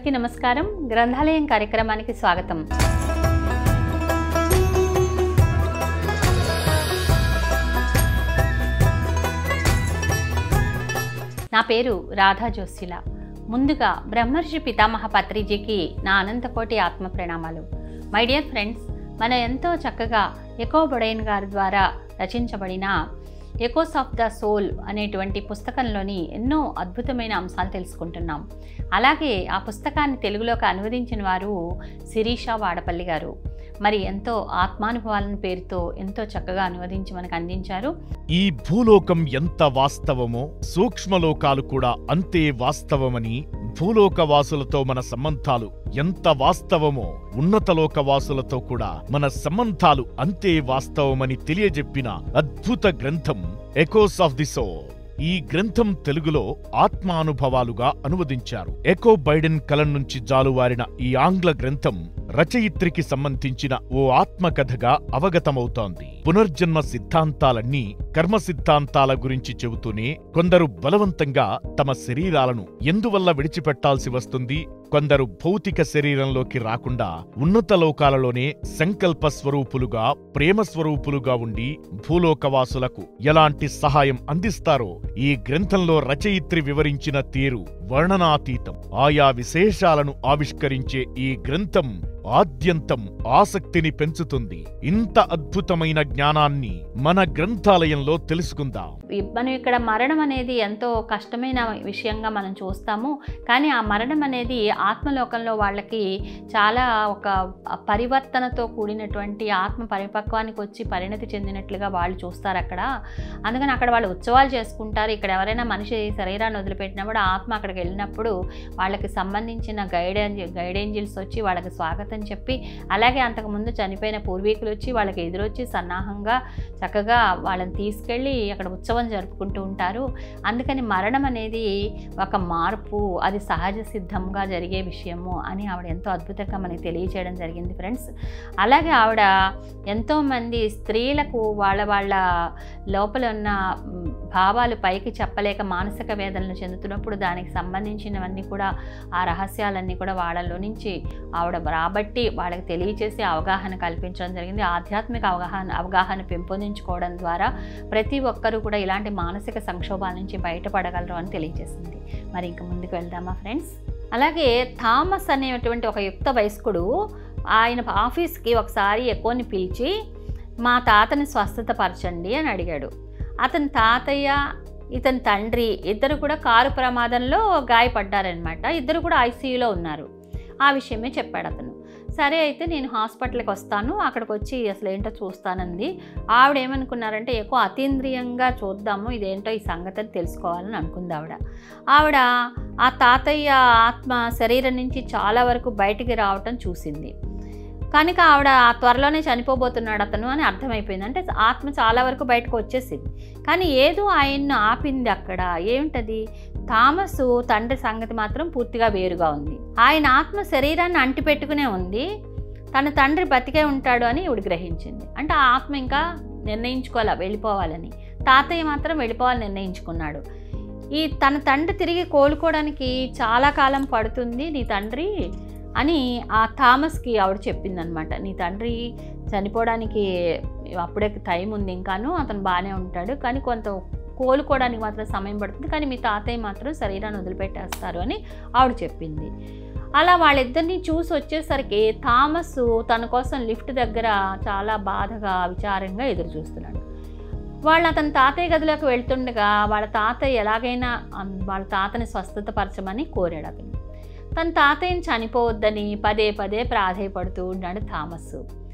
అందరికీ నమస్కారం గ్రంథాలయం కార్యక్రమానికి స్వాగతం నా పేరు రాధా జోసిల ముందుగా బ్రహ్మర్షి పితామహ పత్రిజీకి నా అనంతకోటి ఆత్మ ప్రణామాలు మై డియర్ ఫ్రెండ్స్ మన ఎంతో చక్కగా ఎకో బొడైన్ గారి ద్వారా రచించబడిన ఎకోస్ ఆఫ్ ద సోల్ అనేటువంటి పుస్తకంలోని ఎన్నో అద్భుతమైన అంశాలు తెలుసుకుంటున్నాం అలాగే ఆ పుస్తకాన్ని తెలుగులోకి అనువదించిన వారు శిరీష వాడపల్లి గారు మరి ఎంతో ఆత్మానుభవాలను పేరుతో ఎంతో చక్కగా అనువదించి మనకు అందించారు ఈ భూలోకం ఎంత వాస్తవమో సూక్ష్మలోకాలు కూడా అంతే వాస్తవమని భూలోక వాసులతో మన సంబంధాలు ఎంత వాస్తవమో ఉన్నతలోక వాసులతో కూడా మన సంబంధాలు అంతే వాస్తవమని తెలియజెప్పిన అద్భుత గ్రంథం ఎకోస్ ఆఫ్ ది సోల్ ఈ గ్రంథం తెలుగులో ఆత్మానుభవాలుగా అనువదించారు ఎకో బైడెన్ కలం నుంచి జాలువారిన ఈ ఆంగ్ల గ్రంథం రచయిత్రికి సంబంధించిన ఓ ఆత్మకథగా అవగతమవుతోంది పునర్జన్మ సిద్ధాంతాలన్నీ కర్మ సిద్ధాంతాల గురించి చెబుతూనే కొందరు బలవంతంగా తమ శరీరాలను ఎందువల్ల విడిచిపెట్టాల్సి వస్తుంది కొందరు భౌతిక శరీరంలోకి రాకుండా ఉన్నత లోకాలలోనే సంకల్ప స్వరూపులుగా ప్రేమ స్వరూపులుగా ఉండి భూలోకవాసులకు ఎలాంటి సహాయం అందిస్తారో ఈ గ్రంథంలో రచయిత్రి వివరించిన తీరు వర్ణనాతీతం ఆయా విశేషాలను ఆవిష్కరించే ఈ గ్రంథం ఆద్యంతం ఆసక్తిని పెంచుతుంది ఇంత అద్భుతమైన జ్ఞానాన్ని మన గ్రంథాలయంలో తెలుసుకుందాం ఈ- మనం ఇక్కడ మరణం అనేది ఎంతో కష్టమైన విషయంగా మనం చూస్తాము కానీ ఆ మరణం అనేది ఆత్మలోకంలో వాళ్ళకి చాలా ఒక పరివర్తనతో కూడినటువంటి ఆత్మ పరిపక్వానికి వచ్చి పరిణతి చెందినట్లుగా వాళ్ళు చూస్తారు అక్కడ అందుకని అక్కడ వాళ్ళు ఉత్సవాలు చేసుకుంటారు ఇక్కడ ఎవరైనా మనిషి శరీరాన్ని వదిలిపెట్టినప్పుడు ఆ ఆత్మ అక్కడికి వెళ్ళినప్పుడు వాళ్ళకి సంబంధించిన గైడ్ గైడ్ ఏంజిల్స్ వచ్చి వాళ్ళకి స్వాగతం చెప్పి అలాగే అంతకుముందు చనిపోయిన పూర్వీకులు వచ్చి వాళ్ళకి ఎదురొచ్చి సన్నాహంగా చక్కగా వాళ్ళని తీసుకెళ్ళి అక్కడ ఉత్సవం జరుపుకుంటూ ఉంటారు అందుకని మరణం అనేది ఒక మార్పు అది సహజ సిద్ధంగా జరిగే విషయము అని ఆవిడ ఎంతో అద్భుతంగా మనకి తెలియచేయడం జరిగింది ఫ్రెండ్స్ అలాగే ఆవిడ ఎంతోమంది స్త్రీలకు వాళ్ళ వాళ్ళ లోపల ఉన్న మ్, భావాలు పైకి చెప్పలేక మానసిక వేదనలు చెందుతున్నప్పుడు దానికి సంబంధించినవన్నీ కూడా ఆ రహస్యాలన్నీ కూడా వాళ్ళలో నుంచి ఆవిడ రాబట్టి వాళ్ళకి తెలియచేసి అవగాహన కల్పించడం జరిగింది ఆధ్యాత్మిక అవగాహన అవగాహన పెంపొందించుకోవడం ద్వారా ప్రతి ఒక్కరూ కూడా ఇలాంటి మానసిక సంక్షోభాల నుంచి బయటపడగలరు అని తెలియజేసింది మరి ఇంక ముందుకు వెళ్దామా ఫ్రెండ్స్ అలాగే థామస్ అనేటువంటి ఒక యుక్త వయస్కుడు ఆయన ఆఫీస్కి ఒకసారి ఎక్కువని పిలిచి మా తాతని స్వస్థత పరచండి అని అడిగాడు అతని తాతయ్య ఇతని తండ్రి ఇద్దరు కూడా కారు ప్రమాదంలో గాయపడ్డారనమాట ఇద్దరు కూడా ఐసీయూలో ఉన్నారు ఆ విషయమే చెప్పాడు అతను సరే అయితే నేను హాస్పిటల్కి వస్తాను అక్కడికి వచ్చి అసలు ఏంటో చూస్తానంది ఆవిడ ఏమనుకున్నారంటే ఎక్కువ అతీంద్రియంగా చూద్దాము ఇదేంటో ఈ సంగతిని తెలుసుకోవాలని అనుకుంది ఆవిడ ఆవిడ ఆ తాతయ్య ఆత్మ శరీరం నుంచి చాలా వరకు బయటికి రావటం చూసింది కనుక ఆవిడ ఆ త్వరలోనే చనిపోబోతున్నాడు అతను అని అర్థమైపోయింది అంటే ఆత్మ చాలా వరకు బయటకు వచ్చేసింది కానీ ఏదో ఆయన్ను ఆపింది అక్కడ ఏమిటది థామస్ తండ్రి సంగతి మాత్రం పూర్తిగా వేరుగా ఉంది ఆయన ఆత్మ శరీరాన్ని అంటిపెట్టుకునే ఉంది తన తండ్రి బతికే ఉంటాడు అని ఇవిడ గ్రహించింది అంటే ఆ ఆత్మ ఇంకా నిర్ణయించుకోవాలా వెళ్ళిపోవాలని తాతయ్య మాత్రం వెళ్ళిపోవాలని నిర్ణయించుకున్నాడు ఈ తన తండ్రి తిరిగి కోలుకోవడానికి చాలా కాలం పడుతుంది నీ తండ్రి అని ఆ థామస్కి ఆవిడ చెప్పిందనమాట నీ తండ్రి చనిపోవడానికి అప్పుడే టైం ఉంది ఇంకాను అతను బాగానే ఉంటాడు కానీ కొంత కోలుకోవడానికి మాత్రం సమయం పడుతుంది కానీ మీ తాతయ్య మాత్రం శరీరాన్ని వదిలిపెట్టేస్తారు అని ఆవిడ చెప్పింది అలా వాళ్ళిద్దరిని చూసి వచ్చేసరికి థామస్ తన కోసం లిఫ్ట్ దగ్గర చాలా బాధగా విచారంగా ఎదురు చూస్తున్నాడు వాళ్ళు అతని తాతయ్య గదిలోకి వెళ్తుండగా వాళ్ళ తాతయ్య ఎలాగైనా అం, వాళ్ళ తాతని స్వస్థత పరచమని కోరాడు అతను తన తాతయ్యని చనిపోవద్దని పదే పదే ప్రాధేయపడుతూ ఉన్నాడు థామస్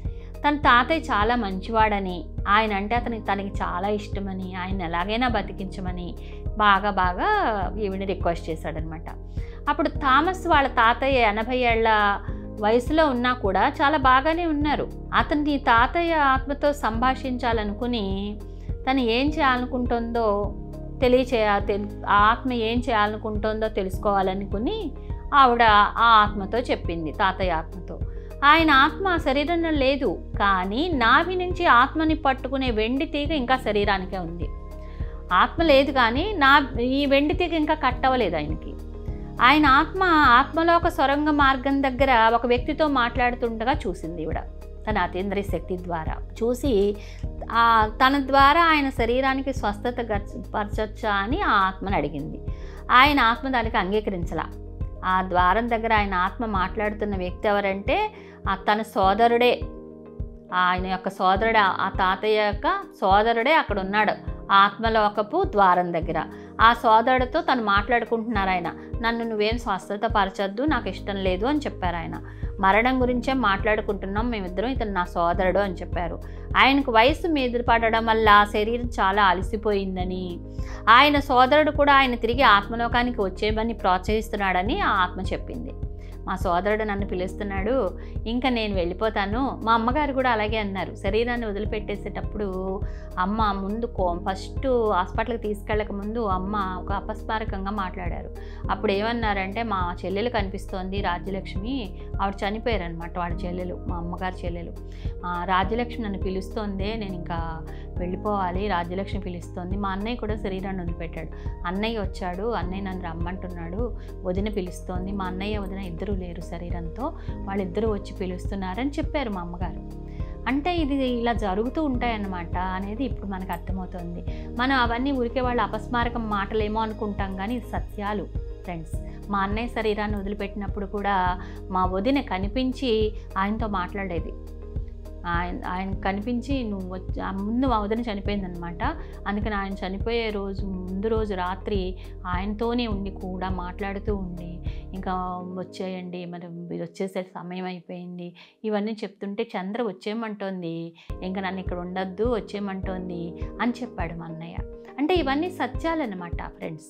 తన తాతయ్య చాలా మంచివాడని ఆయన అంటే అతనికి తనకి చాలా ఇష్టమని ఆయన ఎలాగైనా బతికించమని బాగా బాగా ఈవిని రిక్వెస్ట్ చేశాడనమాట అప్పుడు థామస్ వాళ్ళ తాతయ్య ఎనభై ఏళ్ల వయసులో ఉన్నా కూడా చాలా బాగానే ఉన్నారు అతని తాతయ్య ఆత్మతో సంభాషించాలనుకుని తను ఏం చేయాలనుకుంటుందో తెలియచేయ తెల్ ఆ ఆత్మ ఏం చేయాలనుకుంటుందో తెలుసుకోవాలనుకుని ఆవిడ ఆ ఆత్మతో చెప్పింది తాతయ్య ఆత్మతో ఆయన ఆత్మ ఆ శరీరంలో లేదు కానీ నాభి నుంచి ఆత్మని పట్టుకునే వెండి తీగ ఇంకా శరీరానికే ఉంది ఆత్మ లేదు కానీ నా ఈ వెండి తీగ ఇంకా కట్టవలేదు ఆయనకి ఆయన ఆత్మ ఆత్మలోక సొరంగ మార్గం దగ్గర ఒక వ్యక్తితో మాట్లాడుతుండగా చూసింది ఈవిడ తన అతీంద్రియ శక్తి ద్వారా చూసి ఆ తన ద్వారా ఆయన శరీరానికి స్వస్థత గచ్చ- పరచొచ్చా అని ఆ ఆత్మని అడిగింది ఆయన ఆత్మ దానికి అంగీకరించలా ఆ ద్వారం దగ్గర ఆయన ఆత్మ మాట్లాడుతున్న వ్యక్తి ఎవరంటే ఆ తన సోదరుడే ఆయన యొక్క సోదరుడు ఆ తాతయ్య యొక్క సోదరుడే అక్కడ ఉన్నాడు ఆత్మలోకపు ద్వారం దగ్గర ఆ సోదరుడితో తను మాట్లాడుకుంటున్నారు ఆయన నన్ను నువ్వేం స్వస్థత పరచొద్దు నాకు ఇష్టం లేదు అని చెప్పారు ఆయన మరణం గురించే మాట్లాడుకుంటున్నాం మేమిద్దరం ఇతను నా సోదరుడు అని చెప్పారు ఆయనకు వయసు మీద పడడం వల్ల శరీరం చాలా అలసిపోయిందని ఆయన సోదరుడు కూడా ఆయన తిరిగి ఆత్మలోకానికి వచ్చేయమని ప్రోత్సహిస్తున్నాడని ఆ ఆత్మ చెప్పింది మా సోదరుడు నన్ను పిలుస్తున్నాడు ఇంకా నేను వెళ్ళిపోతాను మా అమ్మగారు కూడా అలాగే అన్నారు శరీరాన్ని వదిలిపెట్టేసేటప్పుడు అమ్మ ముందు కో ఫస్ట్ హాస్పిటల్కి తీసుకెళ్ళక ముందు అమ్మ ఒక అపస్మారకంగా మాట్లాడారు అప్పుడు ఏమన్నారంటే మా చెల్లెలు కనిపిస్తోంది రాజ్యలక్ష్మి ఆవిడ చనిపోయారనమాట వాళ్ళ చెల్లెలు మా అమ్మగారి చెల్లెలు "ఆ, రాజ్యలక్ష్మి నన్ను పిలుస్తోందే నేను ఇంకా వెళ్ళిపోవాలి రాజ్యలక్ష్మి పిలుస్తోంది మా అన్నయ్య కూడా శరీరాన్ని వదిలిపెట్టాడు అన్నయ్య వచ్చాడు అన్నయ్య నన్ను రమ్మంటున్నాడు వదిన పిలుస్తోంది మా అన్నయ్య వదిన ఇద్దరు లేరు శరీరంతో వాళ్ళిద్దరూ వచ్చి పిలుస్తున్నారని చెప్పారు మా అమ్మగారు అంటే ఇది ఇలా జరుగుతూ ఉంటాయన్నమాట అనేది ఇప్పుడు మనకు అర్థమవుతుంది మనం అవన్నీ ఊరికే వాళ్ళ అపస్మారకం మాటలేమో అనుకుంటాం కానీ ఇది సత్యాలు ఫ్రెండ్స్ మా అన్నయ్య శరీరాన్ని వదిలిపెట్టినప్పుడు కూడా మా వదిన కనిపించి ఆయనతో మాట్లాడేది ఆయన ఆయన కనిపించి నువ్వు వచ్చి ఆ ముందు మా వదిన చనిపోయిందనమాట అందుకని ఆయన చనిపోయే రోజు ముందు రోజు రాత్రి ఆయనతోనే ఉండి కూడా మాట్లాడుతూ ఉండి ఇంకా వచ్చేయండి మరి మీరు వచ్చేసే సమయం అయిపోయింది ఇవన్నీ చెప్తుంటే చంద్ర వచ్చేయమంటోంది ఇంకా నన్ను ఇక్కడ ఉండొద్దు వచ్చేయమంటోంది అని చెప్పాడు మా అన్నయ్య అంటే ఇవన్నీ సత్యాలన్నమాట ఫ్రెండ్స్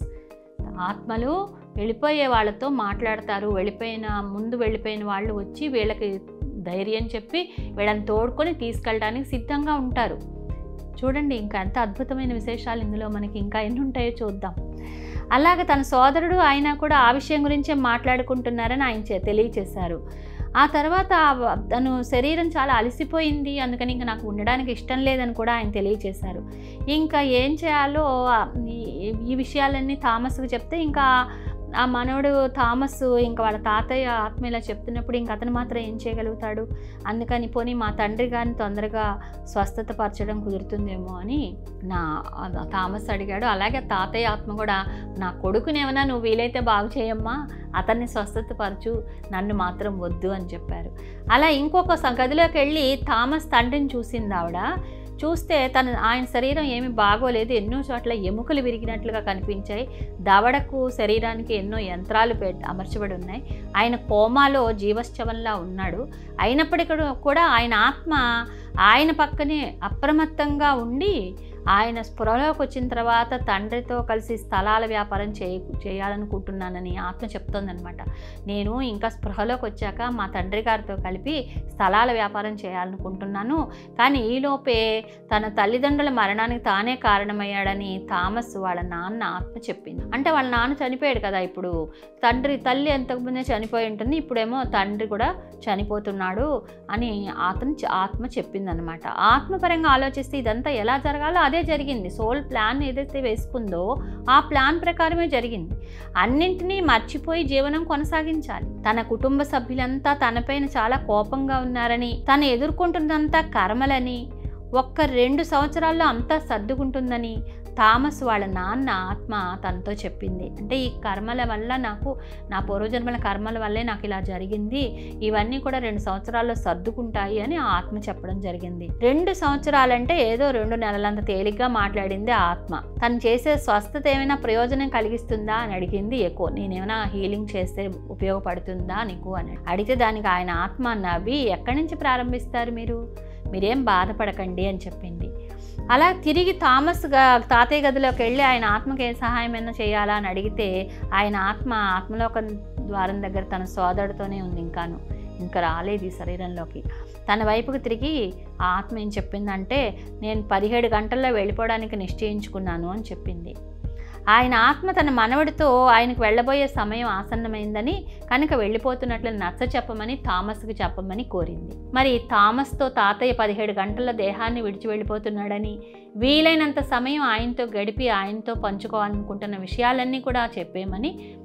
ఆత్మలు వెళ్ళిపోయే వాళ్ళతో మాట్లాడతారు వెళ్ళిపోయిన ముందు వెళ్ళిపోయిన వాళ్ళు వచ్చి వీళ్ళకి ధైర్యం చెప్పి వీళ్ళని తోడుకొని తీసుకెళ్ళడానికి సిద్ధంగా ఉంటారు చూడండి ఇంకా ఎంత అద్భుతమైన విశేషాలు ఇందులో మనకి ఇంకా ఎన్ని ఉంటాయో చూద్దాం అలాగే తన సోదరుడు ఆయన కూడా ఆ విషయం గురించే మాట్లాడుకుంటున్నారని ఆయన చే- తెలియచేశారు ఆ తర్వాత ఆ- తను శరీరం చాలా అలసిపోయింది అందుకని ఇంకా నాకు ఉండడానికి ఇష్టం లేదని కూడా ఆయన తెలియచేశారు ఇంకా ఏం చేయాలో ఆ, ఈ- ఈ విషయాలన్నీ థామస్కి చెప్తే ఇంకా ఆ మనవడు థామస్ ఇంకా వాళ్ళ తాతయ్య ఆత్మ ఇలా చెప్తున్నప్పుడు ఇంక అతను మాత్రం ఏం చేయగలుగుతాడు అందుకని పోనీ మా తండ్రి గారిని తొందరగా స్వస్థత పరచడం కుదురుతుందేమో అని నా ఆ థామస్ అడిగాడు అలాగే తాతయ్య ఆత్మ కూడా నా కొడుకునేమన్నా నువ్వు వీలైతే బాగు చేయమ్మా అతన్ని స్వస్థత పరచు నన్ను మాత్రం వద్దు అని చెప్పారు అలా ఇంకొక స- గదిలోకి వెళ్ళి థామస్ తండ్రిని చూసింది ఆవిడ చూస్తే తన ఆయన శరీరం ఏమీ బాగోలేదు ఎన్నో చోట్ల ఎముకలు విరిగినట్లుగా కనిపించాయి దవడకు శరీరానికి ఎన్నో యంత్రాలు పె అమర్చబడి ఉన్నాయి ఆయన కోమాలో జీవశ్చవంలా ఉన్నాడు అయినప్పటికీ కూడా ఆయన ఆత్మ ఆయన పక్కనే అప్రమత్తంగా ఉండి ఆయన స్పృహలోకి వచ్చిన తర్వాత తండ్రితో కలిసి స్థలాల వ్యాపారం చేయ చేయాలనుకుంటున్నానని ఆత్మ చెప్తోందనమాట నేను ఇంకా స్పృహలోకి వచ్చాక మా తండ్రి గారితో కలిపి స్థలాల వ్యాపారం చేయాలనుకుంటున్నాను కానీ ఈలోపే తన తల్లిదండ్రుల మరణానికి తానే కారణమయ్యాడని థామస్ వాళ్ళ నాన్న ఆత్మ చెప్పింది అంటే వాళ్ళ నాన్న చనిపోయాడు కదా ఇప్పుడు తండ్రి తల్లి ఎంతకుముందే చనిపోయి ఉంటుంది ఇప్పుడేమో తండ్రి కూడా చనిపోతున్నాడు అని అతను చ- ఆత్మ చెప్పిందనమాట ఆత్మపరంగా ఆలోచిస్తే ఇదంతా ఎలా జరగాలో అదే జరిగింది సోల్ ప్లాన్ ఏదైతే వేసుకుందో ఆ ప్లాన్ ప్రకారమే జరిగింది అన్నింటినీ మర్చిపోయి జీవనం కొనసాగించాలి తన కుటుంబ సభ్యులంతా తనపైన చాలా కోపంగా ఉన్నారని తను ఎదుర్కొంటున్నంతా కర్మలని ఒక్క రెండు సంవత్సరాల్లో అంతా సర్దుకుంటుందని థామస్ వాళ్ళ నాన్న ఆత్మ తనతో చెప్పింది అంటే ఈ కర్మల వల్ల నాకు నా పూర్వజన్మల కర్మల వల్లే నాకు ఇలా జరిగింది ఇవన్నీ కూడా రెండు సంవత్సరాల్లో సర్దుకుంటాయి అని ఆ ఆత్మ చెప్పడం జరిగింది రెండు సంవత్సరాలంటే ఏదో రెండు నెలలంత తేలిగ్గా మాట్లాడింది ఆ ఆత్మ తను చేసే స్వస్థత ఏమైనా ప్రయోజనం కలిగిస్తుందా అని అడిగింది ఎక్కువ నేనేమైనా హీలింగ్ చేస్తే ఉపయోగపడుతుందా నీకు అని అడిగితే దానికి ఆయన ఆత్మ నవ్వి ఎక్కడి నుంచి ప్రారంభిస్తారు మీరు మీరేం బాధపడకండి అని చెప్పింది అలా తిరిగి థామస్ గా- తాతయ్య గదిలోకి వెళ్ళి ఆయన ఆత్మకి ఏ సహాయమైనా చేయాలా అని అడిగితే ఆయన ఆత్మ ఆత్మలోకం ద్వారం దగ్గర తన సోదరుడితోనే ఉంది ఇంకాను ఇంకా రాలేదు ఈ శరీరంలోకి తన వైపుకి తిరిగి ఆ ఆత్మ ఏం చెప్పిందంటే నేను పదిహేడు గంటల్లో వెళ్ళిపోవడానికి నిశ్చయించుకున్నాను అని చెప్పింది ఆయన ఆత్మ తన మనవడితో ఆయనకు వెళ్ళబోయే సమయం ఆసన్నమైందని కనుక వెళ్ళిపోతున్నట్లు నచ్చ చెప్పమని థామస్కి చెప్పమని కోరింది మరి థామస్తో తాతయ్య పదిహేడు గంటల దేహాన్ని విడిచి వెళ్ళిపోతున్నాడని వీలైనంత సమయం ఆయనతో గడిపి ఆయనతో పంచుకోవాలనుకుంటున్న విషయాలన్నీ కూడా చెప్పేమని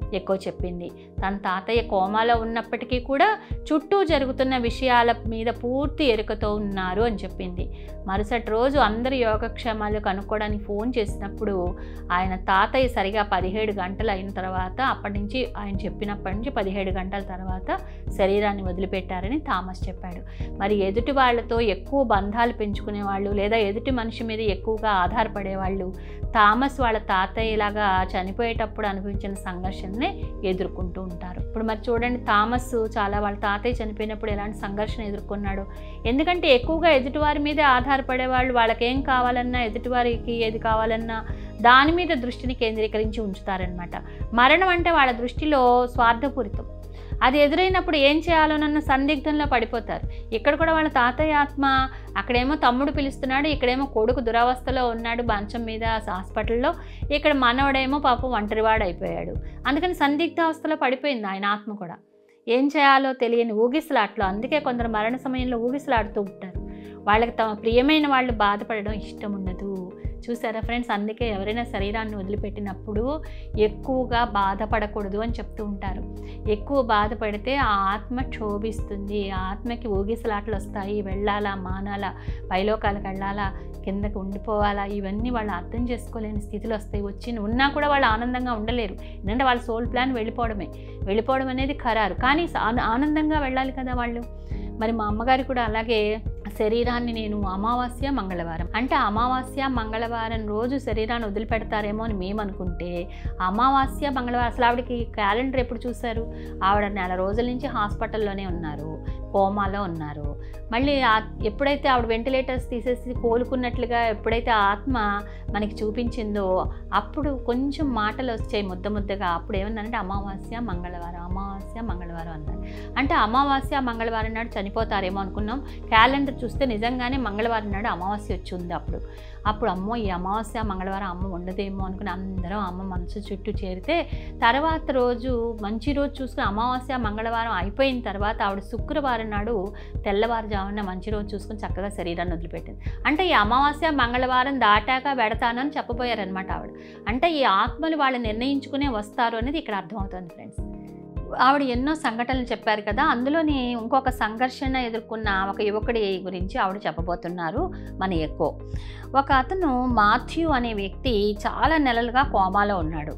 ఎక్కువ చెప్పింది తన తాతయ్య కోమాలో ఉన్నప్పటికీ కూడా చుట్టూ జరుగుతున్న విషయాల మీద పూర్తి ఎరుకతో ఉన్నారు అని చెప్పింది మరుసటి రోజు అందరి యోగక్షేమాలు కనుక్కోవడానికి ఫోన్ చేసినప్పుడు ఆయన తాతయ్య సరిగా పదిహేడు గంటలు అయిన తర్వాత అప్పటి నుంచి ఆయన చెప్పినప్పటి నుంచి పదిహేడు గంటల తర్వాత శరీరాన్ని వదిలిపెట్టారని థామస్ చెప్పాడు మరి ఎదుటి వాళ్ళతో ఎక్కువ బంధాలు పెంచుకునే వాళ్ళు లేదా ఎదుటి మనిషి మీద ఎక్కువగా ఆధారపడేవాళ్ళు థామస్ వాళ్ళ తాతయ్యలాగా చనిపోయేటప్పుడు అనుభవించిన సంఘర్షణనే ఎదుర్కొంటూ ఉంటారు ఇప్పుడు మరి చూడండి థామస్ చాలా వాళ్ళ తాతయ్య చనిపోయినప్పుడు ఎలాంటి సంఘర్షణ ఎదుర్కొన్నాడు ఎందుకంటే ఎక్కువగా ఎదుటివారి మీదే ఆధారపడే వాళ్ళు వాళ్ళకేం కావాలన్నా ఎదుటివారికి ఏది కావాలన్నా దాని మీద దృష్టిని కేంద్రీకరించి ఉంచుతారనమాట మరణం అంటే వాళ్ళ దృష్టిలో స్వార్థపూరితం అది ఎదురైనప్పుడు ఏం చేయాలోనన్న సందిగ్ధంలో పడిపోతారు ఇక్కడ కూడా వాళ్ళ తాతయ్య ఆత్మ అక్కడేమో తమ్ముడు పిలుస్తున్నాడు ఇక్కడేమో కొడుకు దురవస్థలో ఉన్నాడు మంచం మీద హాస్పిటల్లో ఇక్కడ మనవడేమో పాపం ఒంటరివాడు అయిపోయాడు అందుకని సందిగ్ధావస్థలో పడిపోయింది ఆయన ఆత్మ కూడా ఏం చేయాలో తెలియని ఊగిసలాట్లో అందుకే కొందరు మరణ సమయంలో ఊగిసలాడుతూ ఉంటారు వాళ్ళకి తమ ప్రియమైన వాళ్ళు బాధపడడం ఇష్టం ఉండదు చూసారా ఫ్రెండ్స్ అందుకే ఎవరైనా శరీరాన్ని వదిలిపెట్టినప్పుడు ఎక్కువగా బాధపడకూడదు అని చెప్తూ ఉంటారు ఎక్కువ బాధపడితే ఆ ఆత్మ క్షోభిస్తుంది ఆ ఆత్మకి ఊగిసలాటలు వస్తాయి వెళ్ళాలా మానాలా పైలోకాలకు వెళ్ళాలా కిందకి ఉండిపోవాలా ఇవన్నీ వాళ్ళు అర్థం చేసుకోలేని స్థితిలో వస్తాయి వచ్చి ఉన్నా కూడా వాళ్ళు ఆనందంగా ఉండలేరు ఎందుకంటే వాళ్ళ సోల్ ప్లాన్ వెళ్ళిపోవడమే వెళ్ళిపోవడం అనేది ఖరారు కానీ ఆన- ఆనందంగా వెళ్ళాలి కదా వాళ్ళు మరి మా అమ్మగారు కూడా అలాగే శరీరాన్ని నేను అమావాస్య మంగళవారం అంటే అమావాస్య మంగళవారం రోజు శరీరాన్ని వదిలిపెడతారేమో అని మేము అనుకుంటే అమావాస్య మంగళవారం అసలు ఆవిడకి క్యాలెండర్ ఎప్పుడు చూశారు ఆవిడ నెల రోజుల నుంచి హాస్పిటల్లోనే ఉన్నారు కోమాలో ఉన్నారు మళ్ళీ ఆ- ఎప్పుడైతే ఆవిడ వెంటిలేటర్స్ తీసేసి కోలుకున్నట్లుగా ఎప్పుడైతే ఆ ఆత్మ మనకి చూపించిందో అప్పుడు కొంచెం మాటలు వచ్చాయి ముద్ద ముద్దగా అప్పుడు ఏమన్నారంటే అమావాస్య మంగళవారం అమావాస్య మంగళవారం అన్నారు అంటే అమావాస్య మంగళవారం నాడు చనిపోతారేమో అనుకున్నాం క్యాలెండర్ చూస్తే నిజంగానే మంగళవారం నాడు అమావాస్య వచ్చి ఉంది అప్పుడు అప్పుడు అమ్మో ఈ అమావాస్య మంగళవారం అమ్మ ఉండదేమో అనుకుని అందరం అమ్మ మనసు చుట్టూ చేరితే తర్వాత రోజు మంచి రోజు చూసుకుని అమావాస్య మంగళవారం అయిపోయిన తర్వాత ఆవిడ శుక్రవారం నాడు తెల్లవారుజామున మంచి రోజు చూసుకుని చక్కగా శరీరాన్ని వదిలిపెట్టింది అంటే ఈ అమావాస్య మంగళవారం దాటాక వెడతాను అని చెప్పబోయారనమాట ఆవిడ అంటే ఈ ఆత్మలు వాళ్ళు నిర్ణయించుకునే వస్తారు అనేది ఇక్కడ అర్థమవుతుంది ఫ్రెండ్స్ ఆవిడ ఎన్నో సంఘటనలు చెప్పారు కదా అందులోని ఇంకొక సంఘర్షణ ఎదుర్కొన్న ఒక యువకుడి గురించి ఆవిడ చెప్పబోతున్నారు మన ఎక్కువ ఒక అతను మాథ్యూ అనే వ్యక్తి చాలా నెలలుగా కోమాలో ఉన్నాడు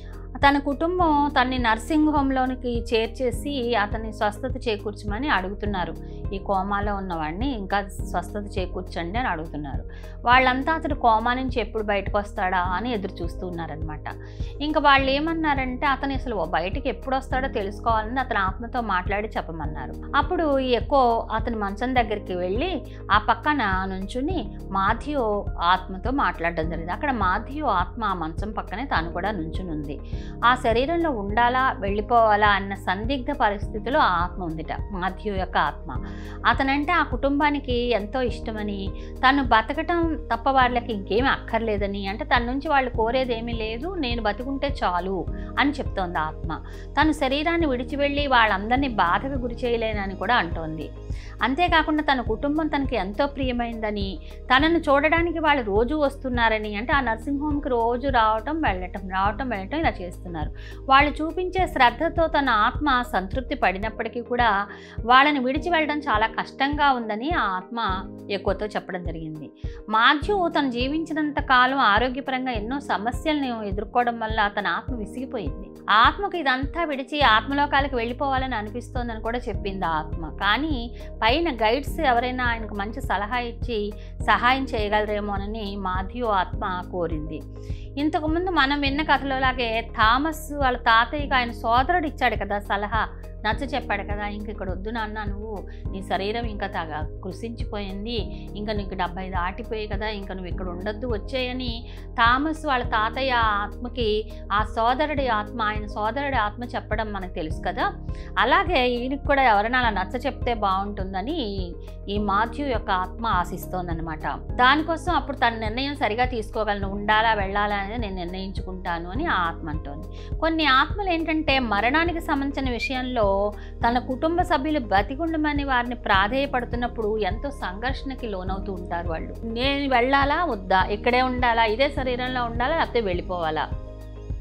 తన కుటుంబం తన్ని నర్సింగ్ హోమ్లోనికి చేర్చేసి అతన్ని స్వస్థత చేకూర్చమని అడుగుతున్నారు ఈ కోమాలో ఉన్నవాడిని ఇంకా స్వస్థత చేకూర్చండి అని అడుగుతున్నారు వాళ్ళంతా అతడు కోమా నుంచి ఎప్పుడు బయటకు వస్తాడా అని ఎదురు చూస్తూ ఉన్నారనమాట ఇంకా వాళ్ళు ఏమన్నారంటే అతను అసలు బయటికి ఎప్పుడు వస్తాడో తెలుసుకోవాలని అతని ఆత్మతో మాట్లాడి చెప్పమన్నారు అప్పుడు ఈ ఎక్కువ అతని మంచం దగ్గరికి వెళ్ళి ఆ పక్కన నుంచుని మాథ్యూ ఆత్మతో మాట్లాడడం జరిగింది అక్కడ మాథ్యూ ఆత్మ ఆ మంచం పక్కనే తాను కూడా నుంచుని ఉంది ఆ శరీరంలో ఉండాలా వెళ్ళిపోవాలా అన్న సందిగ్ధ పరిస్థితిలో ఆ ఆత్మ ఉందిట మాథ్యూ యొక్క ఆత్మ అతనంటే ఆ కుటుంబానికి ఎంతో ఇష్టమని తను బతకటం తప్ప వాళ్ళకి ఇంకేమీ అక్కర్లేదని అంటే తన నుంచి వాళ్ళు కోరేది ఏమీ లేదు నేను బతుకుంటే చాలు అని చెప్తోంది ఆ ఆత్మ తను శరీరాన్ని విడిచి వెళ్ళి వాళ్ళందరినీ బాధకు గురి చేయలేనని కూడా అంటోంది అంతేకాకుండా తన కుటుంబం తనకి ఎంతో ప్రియమైందని తనను చూడడానికి వాళ్ళు రోజు వస్తున్నారని అంటే ఆ నర్సింగ్ హోమ్కి రోజు రావటం వెళ్ళటం రావటం వెళ్ళటం ఇలా చేస్తున్నారు వాళ్ళు చూపించే శ్రద్ధతో తన ఆత్మ సంతృప్తి పడినప్పటికీ కూడా వాళ్ళని విడిచి వెళ్ళడం చాలా కష్టంగా ఉందని ఆ ఆత్మ ఎక్కువతో చెప్పడం జరిగింది మాధ్యు తను జీవించినంత కాలం ఆరోగ్యపరంగా ఎన్నో సమస్యలను ఎదుర్కోవడం వల్ల తన ఆత్మ విసిగిపోయింది ఆ ఆత్మకు ఇదంతా విడిచి ఆత్మలోకాలకు వెళ్ళిపోవాలని అనిపిస్తోందని కూడా చెప్పింది ఆ ఆత్మ కానీ పైన గైడ్స్ ఎవరైనా ఆయనకు మంచి సలహా ఇచ్చి సహాయం చేయగలరేమోనని మాధ్యు ఆత్మ కోరింది ఇంతకుముందు మనం విన్న కథలోలాగే థామస్ వాళ్ళ తాతయ్యకి ఆయన సోదరుడు ఇచ్చాడు కదా సలహా నచ్చ చెప్పాడు కదా ఇంక ఇక్కడ వద్దు నాన్న నువ్వు నీ శరీరం ఇంకా తగ కృషించిపోయింది ఇంకా నీకు డెబ్బై దాటిపోయి కదా ఇంకా నువ్వు ఇక్కడ ఉండొద్దు వచ్చేయని థామస్ వాళ్ళ తాతయ్య ఆత్మకి ఆ సోదరుడి ఆత్మ ఆయన సోదరుడి ఆత్మ చెప్పడం మనకు తెలుసు కదా అలాగే ఈయనకి కూడా ఎవరైనా అలా నచ్చ చెప్తే బాగుంటుందని ఈ మాథ్యూ యొక్క ఆత్మ ఆశిస్తోందనమాట దానికోసం అప్పుడు తన నిర్ణయం సరిగా తీసుకోగలను ఉండాలా వెళ్ళాలా అనేది నేను నిర్ణయించుకుంటాను అని ఆ ఆత్మ అంటోంది కొన్ని ఆత్మలు ఏంటంటే మరణానికి సంబంధించిన విషయంలో తన కుటుంబ సభ్యులు బతికుండమని వారిని ప్రాధేయపడుతున్నప్పుడు ఎంతో సంఘర్షణకి లోనవుతూ ఉంటారు వాళ్ళు నేను వెళ్ళాలా వద్దా ఇక్కడే ఉండాలా ఇదే శరీరంలో ఉండాలా లేకపోతే వెళ్ళిపోవాలా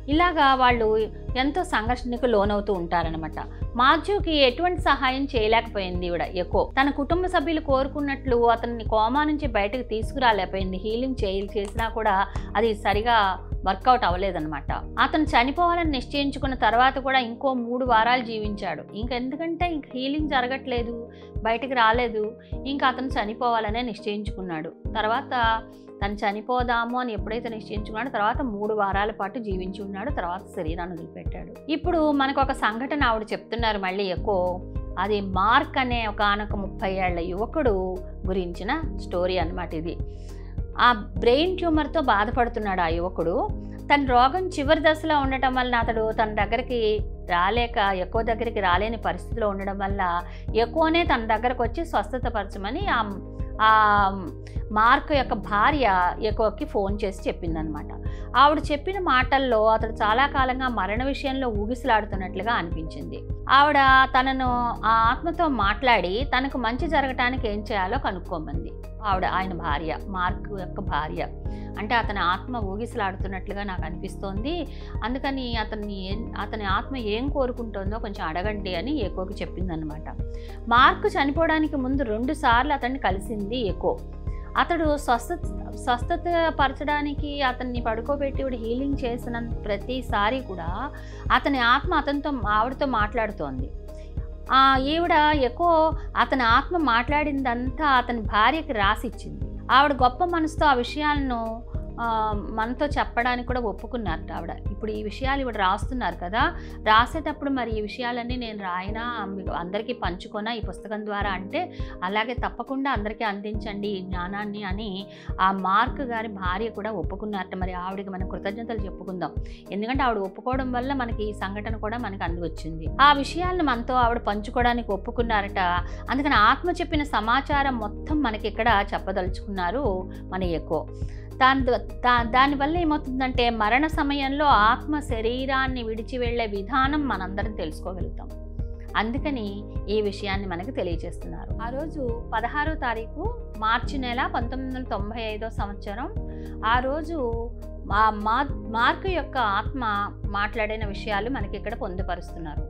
ఇలాగా వాళ్ళు ఎంతో సంఘర్షణకు లోనవుతూ ఉంటారనమాట మాధ్యుకి ఎటువంటి సహాయం చేయలేకపోయింది ఈవిడ ఎక్కువ తన కుటుంబ సభ్యులు కోరుకున్నట్లు అతన్ని కోమా నుంచి బయటకు తీసుకురాలేకపోయింది హీలింగ్ చేయ చేసినా కూడా అది సరిగా వర్కౌట్ అవ్వలేదన్నమాట అతను చనిపోవాలని నిశ్చయించుకున్న తర్వాత కూడా ఇంకో మూడు వారాలు జీవించాడు ఇంక ఎందుకంటే ఇంక హీలింగ్ జరగట్లేదు బయటికి రాలేదు ఇంకా అతను చనిపోవాలనే నిశ్చయించుకున్నాడు తర్వాత తను చనిపోదాము అని ఎప్పుడైతే నిశ్చయించుకున్నాడో తర్వాత మూడు వారాల పాటు జీవించి ఉన్నాడు తర్వాత శరీరాన్ని వదిలిపెట్టాడు ఇప్పుడు మనకు ఒక సంఘటన ఆవిడ చెప్తున్నారు మళ్ళీ ఎక్కువ అది మార్క్ అనే ఒక ఆనొక ముప్పై ఏళ్ల యువకుడు గురించిన స్టోరీ అన్నమాట ఇది ఆ బ్రెయిన్ ట్యూమర్తో బాధపడుతున్నాడు ఆ యువకుడు తన రోగం చివరి దశలో ఉండటం వలన అతడు తన దగ్గరికి రాలేక ఎక్కువ దగ్గరికి రాలేని పరిస్థితిలో ఉండడం వల్ల ఎక్కువనే తన దగ్గరకు వచ్చి స్వస్థత పరచమని ఆ ఆ మార్క్ యొక్క భార్య ఎక్కువకి ఫోన్ చేసి చెప్పిందనమాట ఆవిడ చెప్పిన మాటల్లో అతడు చాలా కాలంగా మరణ విషయంలో ఊగిసలాడుతున్నట్లుగా అనిపించింది ఆవిడ తనను ఆ ఆత్మతో మాట్లాడి తనకు మంచి జరగటానికి ఏం చేయాలో కనుక్కోమంది ఆవిడ ఆయన భార్య మార్క్ యొక్క భార్య అంటే అతని ఆత్మ ఊగిసలాడుతున్నట్లుగా నాకు అనిపిస్తోంది అందుకని అతన్ని ఏం అతని ఆత్మ ఏం కోరుకుంటుందో కొంచెం అడగండి అని ఏకోకి చెప్పిందనమాట మార్క్ చనిపోవడానికి ముందు రెండు సార్లు అతన్ని కలిసింది ఏకో అతడు స్వస్థత స్వస్థత పరచడానికి అతన్ని పడుకోబెట్టి ఇప్పుడు హీలింగ్ చేసిన ప్రతిసారి కూడా అతని ఆత్మ అతనితో ఆవిడతో మాట్లాడుతోంది ఆ ఈవిడ ఎక్కువ అతని ఆత్మ మాట్లాడిందంతా అతని భార్యకి రాసిచ్చింది ఆవిడ గొప్ప మనసుతో ఆ విషయాలను ఆ, మనతో చెప్పడానికి కూడా ఒప్పుకున్నారు ఆవిడ ఇప్పుడు ఈ విషయాలు ఇవిడ రాస్తున్నారు కదా రాసేటప్పుడు మరి ఈ విషయాలన్నీ నేను రాయినా మీకు అందరికీ పంచుకోనా ఈ పుస్తకం ద్వారా అంటే అలాగే తప్పకుండా అందరికీ అందించండి ఈ జ్ఞానాన్ని అని ఆ మార్క్ గారి భార్య కూడా ఒప్పుకున్నారట మరి ఆవిడకి మనం కృతజ్ఞతలు చెప్పుకుందాం ఎందుకంటే ఆవిడ ఒప్పుకోవడం వల్ల మనకి ఈ సంఘటన కూడా మనకు అంది వచ్చింది ఆ విషయాలను మనతో ఆవిడ పంచుకోవడానికి ఒప్పుకున్నారట అందుకని ఆత్మ చెప్పిన సమాచారం మొత్తం మనకి ఇక్కడ చెప్పదలుచుకున్నారు మన ఎక్కువ దాని ద- దా- దానివల్ల ఏమవుతుందంటే మరణ సమయంలో ఆత్మ శరీరాన్ని విడిచి వెళ్ళే విధానం మనందరం తెలుసుకోగలుగుతాం అందుకని ఈ విషయాన్ని మనకు తెలియజేస్తున్నారు ఆ రోజు పదహారో తారీఖు మార్చి నెల పంతొమ్మిది వందల తొంభై ఐదో సంవత్సరం ఆ రోజు మా మా మార్కు యొక్క ఆత్మ మాట్లాడిన విషయాలు మనకి ఇక్కడ పొందుపరుస్తున్నారు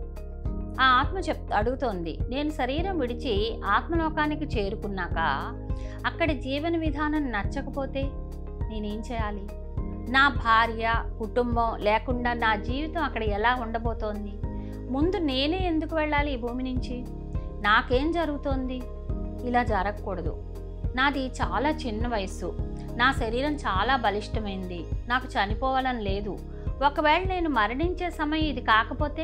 ఆ ఆత్మ చెప్ అడుగుతోంది నేను శరీరం విడిచి ఆత్మలోకానికి చేరుకున్నాక అక్కడి జీవన విధానం నచ్చకపోతే నేనేం చేయాలి నా భార్య కుటుంబం లేకుండా నా జీవితం అక్కడ ఎలా ఉండబోతోంది ముందు నేనే ఎందుకు వెళ్ళాలి ఈ భూమి నుంచి నాకేం జరుగుతోంది ఇలా జరగకూడదు నాది చాలా చిన్న వయస్సు నా శరీరం చాలా బలిష్టమైంది నాకు చనిపోవాలని లేదు ఒకవేళ నేను మరణించే సమయం ఇది కాకపోతే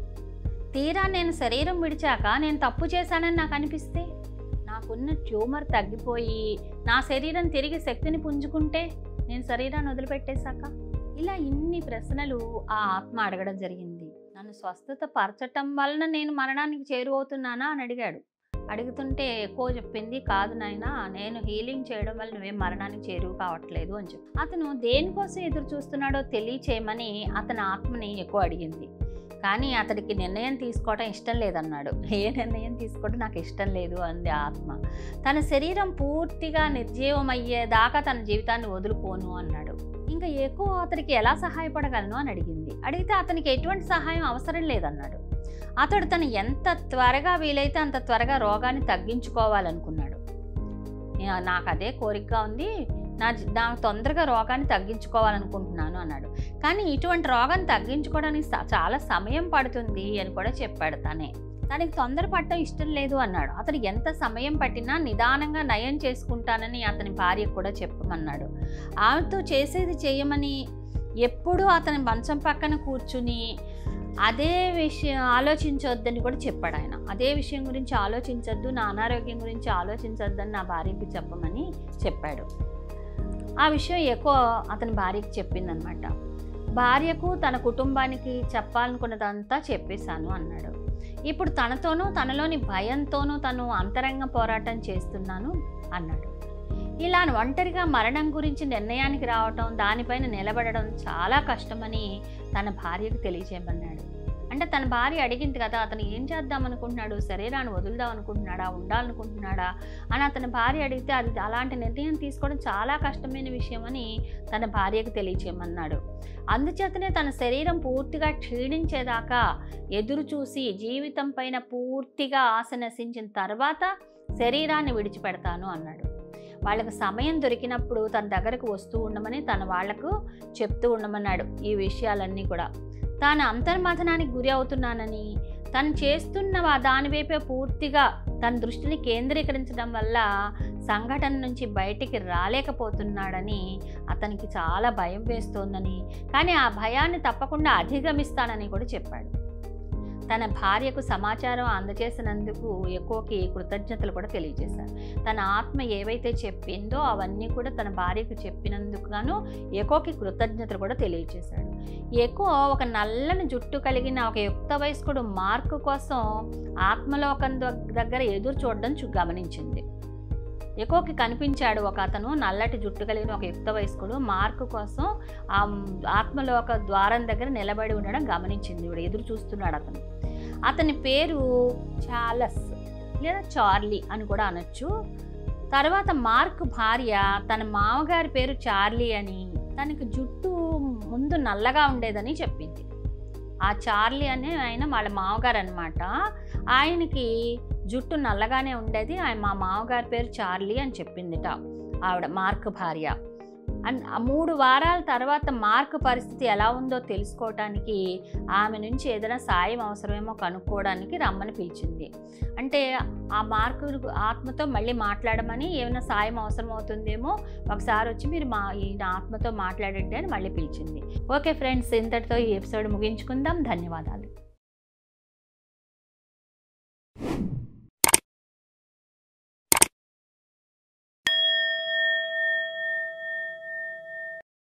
తీరా నేను శరీరం విడిచాక నేను తప్పు చేశానని నాకు అనిపిస్తే నాకున్న ట్యూమర్ తగ్గిపోయి నా శరీరం తిరిగి శక్తిని పుంజుకుంటే నేను శరీరాన్ని వదిలిపెట్టేశాక ఇలా ఇన్ని ప్రశ్నలు ఆ ఆత్మ అడగడం జరిగింది నన్ను స్వస్థత పరచటం వలన నేను మరణానికి చేరువవుతున్నానా అని అడిగాడు అడుగుతుంటే ఎక్కువ చెప్పింది కాదు నాయనా నేను హీలింగ్ చేయడం వల్ల నువ్వేం మరణానికి చేరువు కావట్లేదు అని చెప్పి అతను దేనికోసం ఎదురు చూస్తున్నాడో తెలియచేయమని అతని ఆత్మని ఎక్కువ అడిగింది కానీ అతడికి నిర్ణయం తీసుకోవడం ఇష్టం లేదన్నాడు ఏ నిర్ణయం తీసుకోవడం నాకు ఇష్టం లేదు అంది ఆత్మ తన శరీరం పూర్తిగా నిర్జీవం అయ్యేదాకా తన జీవితాన్ని వదులుకోను అన్నాడు ఇంకా ఎక్కువ అతడికి ఎలా సహాయపడగలను అని అడిగింది అడిగితే అతనికి ఎటువంటి సహాయం అవసరం లేదన్నాడు అతడు తను ఎంత త్వరగా వీలైతే అంత త్వరగా రోగాన్ని తగ్గించుకోవాలనుకున్నాడు "నా- నాకు అదే కోరికగా ఉంది నా జీ- నా తొందరగా రోగాన్ని తగ్గించుకోవాలనుకుంటున్నాను అన్నాడు కానీ ఇటువంటి రోగం తగ్గించుకోవడానికి స- చాలా సమయం పడుతుంది అని కూడా చెప్పాడు తనే తనకి తొందర పట్టడం ఇష్టం లేదు అన్నాడు అతడు ఎంత సమయం పట్టినా నిదానంగా నయం చేసుకుంటానని అతని భార్య కూడా చెప్పమన్నాడు ఆమెతో చేసేది చేయమని ఎప్పుడూ అతని మంచం పక్కన కూర్చుని అదే విషయం ఆలోచించొద్దని కూడా చెప్పాడు ఆయన అదే విషయం గురించి ఆలోచించొద్దు నా అనారోగ్యం గురించి ఆలోచించొద్దని నా భార్యకి చెప్పమని చెప్పాడు ఆ విషయం ఎక్కువ అతని భార్యకి చెప్పిందనమాట భార్యకు తన కుటుంబానికి చెప్పాలనుకున్నదంతా చెప్పేశాను అన్నాడు ఇప్పుడు తనతోనూ తనలోని భయంతోనూ తను అంతరంగ పోరాటం చేస్తున్నాను అన్నాడు ఇలా ఒంటరిగా మరణం గురించి నిర్ణయానికి రావటం దానిపైన నిలబడడం చాలా కష్టమని తన భార్యకు తెలియజేయమన్నాడు అంటే తన భార్య అడిగింది కదా అతను ఏం చేద్దాం అనుకుంటున్నాడు శరీరాన్ని వదులుదాం అనుకుంటున్నాడా ఉండాలనుకుంటున్నాడా అని అతని భార్య అడిగితే అది అలాంటి నిర్ణయం తీసుకోవడం చాలా కష్టమైన విషయం అని తన భార్యకు తెలియచేయమన్నాడు అందుచేతనే తన శరీరం పూర్తిగా క్షీణించేదాకా ఎదురు చూసి జీవితం పైన పూర్తిగా ఆశ నశించిన తర్వాత శరీరాన్ని విడిచిపెడతాను అన్నాడు వాళ్ళకు సమయం దొరికినప్పుడు తన దగ్గరకు వస్తూ ఉండమని తన వాళ్లకు చెప్తూ ఉండమన్నాడు ఈ విషయాలన్నీ కూడా తాను అంతర్మథనానికి గురి అవుతున్నానని తను చేస్తున్న వా- దానివైపే పూర్తిగా తన దృష్టిని కేంద్రీకరించడం వల్ల సంఘటన నుంచి బయటికి రాలేకపోతున్నాడని అతనికి చాలా భయం వేస్తోందని కానీ ఆ భయాన్ని తప్పకుండా అధిగమిస్తానని కూడా చెప్పాడు తన భార్యకు సమాచారం అందజేసినందుకు ఎక్కువకి కృతజ్ఞతలు కూడా తెలియజేశారు తన ఆత్మ ఏవైతే చెప్పిందో అవన్నీ కూడా తన భార్యకు చెప్పినందుకు గాను ఎక్కువకి కృతజ్ఞతలు కూడా తెలియజేశాడు ఎక్కువ ఒక నల్లని జుట్టు కలిగిన ఒక యుక్త వయస్కుడు మార్కు కోసం ఆత్మలోకం దగ్- దగ్గర ఎదురు చూడడం చూ గమనించింది ఎక్కువకి కనిపించాడు ఒక అతను నల్లటి జుట్టు కలిగిన ఒక యుక్త వయస్కుడు మార్కు కోసం ఆ ఆత్మలోక ద్వారం దగ్గర నిలబడి ఉండడం గమనించింది ఇప్పుడు ఎదురు చూస్తున్నాడు అతను అతని పేరు చాలస్ లేదా చార్లీ అని కూడా అనొచ్చు తర్వాత మార్క్ భార్య తన మామగారి పేరు చార్లీ అని తనకు జుట్టు ముందు నల్లగా ఉండేదని చెప్పింది ఆ చార్లీ అనే ఆయన వాళ్ళ మామగారు అనమాట ఆయనకి జుట్టు నల్లగానే ఉండేది ఆయన మా మామగారి పేరు చార్లీ అని చెప్పిందిట ఆవిడ మార్క్ భార్య అండ్ ఆ మూడు వారాల తర్వాత మార్క్ పరిస్థితి ఎలా ఉందో తెలుసుకోవటానికి ఆమె నుంచి ఏదైనా సాయం అవసరమేమో కనుక్కోవడానికి రమ్మని పిలిచింది అంటే ఆ మార్కు ఆత్మతో మళ్ళీ మాట్లాడమని ఏమైనా సాయం అవసరం అవుతుందేమో ఒకసారి వచ్చి మీరు మా ఈ ఆత్మతో మాట్లాడండి అని మళ్ళీ పిలిచింది ఓకే ఫ్రెండ్స్ ఇంతటితో ఈ ఎపిసోడ్ ముగించుకుందాం ధన్యవాదాలు